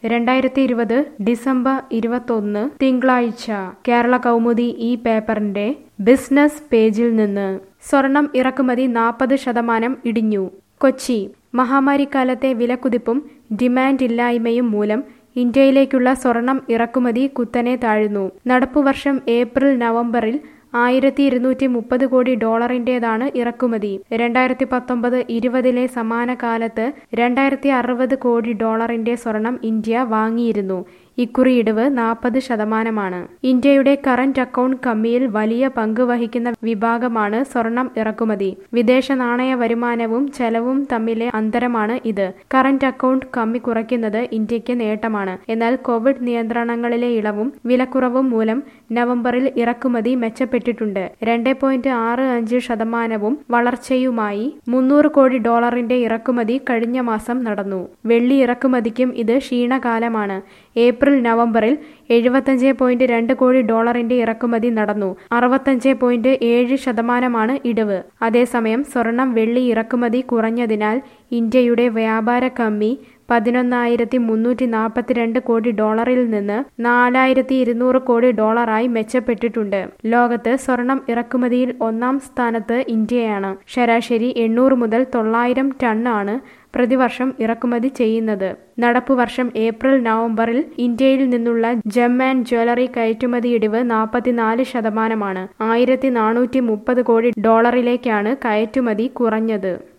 രണ്ടായിരത്തി ഇരുപത് ഡിസംബർ ഇരുപത്തൊന്ന് തിങ്കളാഴ്ച കേരള കൗമുദി ഈ പേപ്പറിന്റെ ബിസിനസ് പേജിൽ നിന്ന് സ്വർണം ഇറക്കുമതി നാൽപ്പത് ശതമാനം ഇടിഞ്ഞു കൊച്ചി മഹാമാരിക്കാലത്തെ വിലക്കുതിപ്പും ഡിമാൻഡ് ഇല്ലായ്മയും മൂലം ഇന്ത്യയിലേക്കുള്ള സ്വർണം ഇറക്കുമതി കുത്തനെ താഴ്ന്നു നടപ്പുവർഷം ഏപ്രിൽ നവംബറിൽ ആയിരത്തി ഇരുന്നൂറ്റി മുപ്പത് കോടി ഡോളറിന്റേതാണ് ഇറക്കുമതി രണ്ടായിരത്തി പത്തൊമ്പത് ഇരുപതിലെ സമാന കാലത്ത് രണ്ടായിരത്തി അറുപത് കോടി ഡോളറിന്റെ സ്വർണം ഇന്ത്യ വാങ്ങിയിരുന്നു ഇക്കുറി ഇടിവ് നാൽപ്പത് ശതമാനമാണ് ഇന്ത്യയുടെ കറന്റ് അക്കൗണ്ട് കമ്മിയിൽ വലിയ പങ്ക് വഹിക്കുന്ന വിഭാഗമാണ് സ്വർണം ഇറക്കുമതി വിദേശ നാണയ വരുമാനവും ചെലവും തമ്മിലെ അന്തരമാണ് ഇത് കറന്റ് അക്കൗണ്ട് കമ്മി കുറയ്ക്കുന്നത് ഇന്ത്യക്ക് നേട്ടമാണ് എന്നാൽ കോവിഡ് നിയന്ത്രണങ്ങളിലെ ഇളവും വിലക്കുറവും മൂലം നവംബറിൽ ഇറക്കുമതി മെച്ചപ്പെട്ടിട്ടുണ്ട് രണ്ട് പോയിന്റ് ആറ് അഞ്ച് ശതമാനവും വളർച്ചയുമായി മുന്നൂറ് കോടി ഡോളറിന്റെ ഇറക്കുമതി കഴിഞ്ഞ മാസം നടന്നു വെള്ളി ഇറക്കുമതിക്കും ഇത് ക്ഷീണകാലമാണ് ഏപ്രിൽ നവംബറിൽ എഴുപത്തഞ്ച് പോയിന്റ് രണ്ട് കോടി ഡോളറിന്റെ ഇറക്കുമതി നടന്നു അറുപത്തഞ്ച് പോയിന്റ് ഏഴ് ശതമാനമാണ് ഇടിവ് അതേസമയം സ്വർണം വെള്ളി ഇറക്കുമതി കുറഞ്ഞതിനാൽ ഇന്ത്യയുടെ വ്യാപാര കമ്മി പതിനൊന്നായിരത്തി മുന്നൂറ്റി നാൽപ്പത്തിരണ്ട് കോടി ഡോളറിൽ നിന്ന് നാലായിരത്തി ഇരുന്നൂറ് കോടി ഡോളറായി മെച്ചപ്പെട്ടിട്ടുണ്ട് ലോകത്ത് സ്വർണം ഇറക്കുമതിയിൽ ഒന്നാം സ്ഥാനത്ത് ഇന്ത്യയാണ് ശരാശരി എണ്ണൂറ് മുതൽ തൊള്ളായിരം ടണ്ണാണ് പ്രതിവർഷം ഇറക്കുമതി ചെയ്യുന്നത് നടപ്പു വർഷം ഏപ്രിൽ നവംബറിൽ ഇന്ത്യയിൽ നിന്നുള്ള ജം ആൻഡ് ജ്വല്ലറി കയറ്റുമതി ഇടിവ് നാൽപ്പത്തിനാല് ശതമാനമാണ് ആയിരത്തി നാനൂറ്റി മുപ്പത് കോടി ഡോളറിലേക്കാണ് കയറ്റുമതി കുറഞ്ഞത്